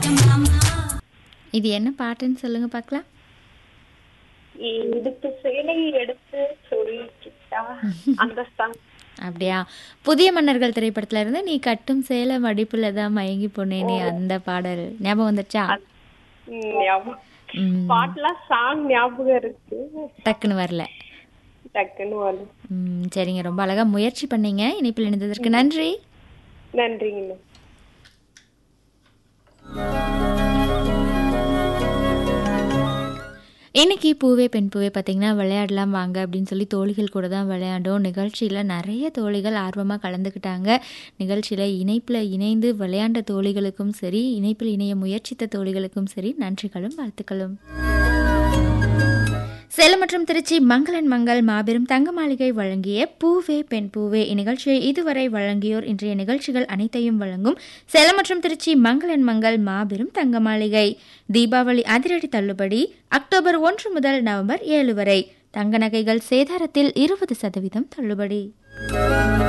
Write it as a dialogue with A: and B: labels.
A: இது என்ன பாட்டுன்னு சொல்லுங்க பார்க்கலாம்
B: இடுப்பு சேலை எடுத்து சொல்லிக்கிட்டா அந்த சாங்
A: அப்படியா புதிய மன்னர்கள் திரைப்படத்துல இருந்து நீ கட்டும் சேலை மடிப்புல தான் மயங்கி போனேனே அந்த பாடல் ஞாபகம் வந்துச்சா
B: ஞாபகம்
A: ம்,
B: பாட்டுலாம் சாங் ஞாபகம் இருக்கு
A: டக்குன்னு வரல
B: டக்குன்னு வரும்
A: ம், சரிங்க ரொம்ப அழகா முயற்சி பண்ணீங்க இணைப்பில் இணைந்ததற்கு நன்றி
B: நன்றிங்க
A: இன்னைக்கு பூவே பெண் பூவே பார்த்தீங்கன்னா விளையாடலாம் வாங்க அப்படின்னு சொல்லி தோழிகள் கூட தான் விளையாண்டோம் நிகழ்ச்சியில் நிறைய தோழிகள் ஆர்வமாக கலந்துக்கிட்டாங்க நிகழ்ச்சியில் இணைப்பில் இணைந்து விளையாண்ட தோழிகளுக்கும் சரி இணைப்பில் இணைய முயற்சித்த தோழிகளுக்கும் சரி நன்றிகளும் வாழ்த்துக்களும் சேலம் மற்றும் திருச்சி மங்களன் மங்கள் மாபெரும் தங்க மாளிகை வழங்கிய பூவே பெண் பூவே இந்நிகழ்ச்சியை இதுவரை வழங்கியோர் இன்றைய நிகழ்ச்சிகள் அனைத்தையும் வழங்கும் சேலம் மற்றும் திருச்சி மங்களன் மங்கள் மாபெரும் தங்க மாளிகை தீபாவளி அதிரடி தள்ளுபடி அக்டோபர் ஒன்று முதல் நவம்பர் ஏழு வரை தங்க நகைகள் சேதாரத்தில் இருபது சதவீதம் தள்ளுபடி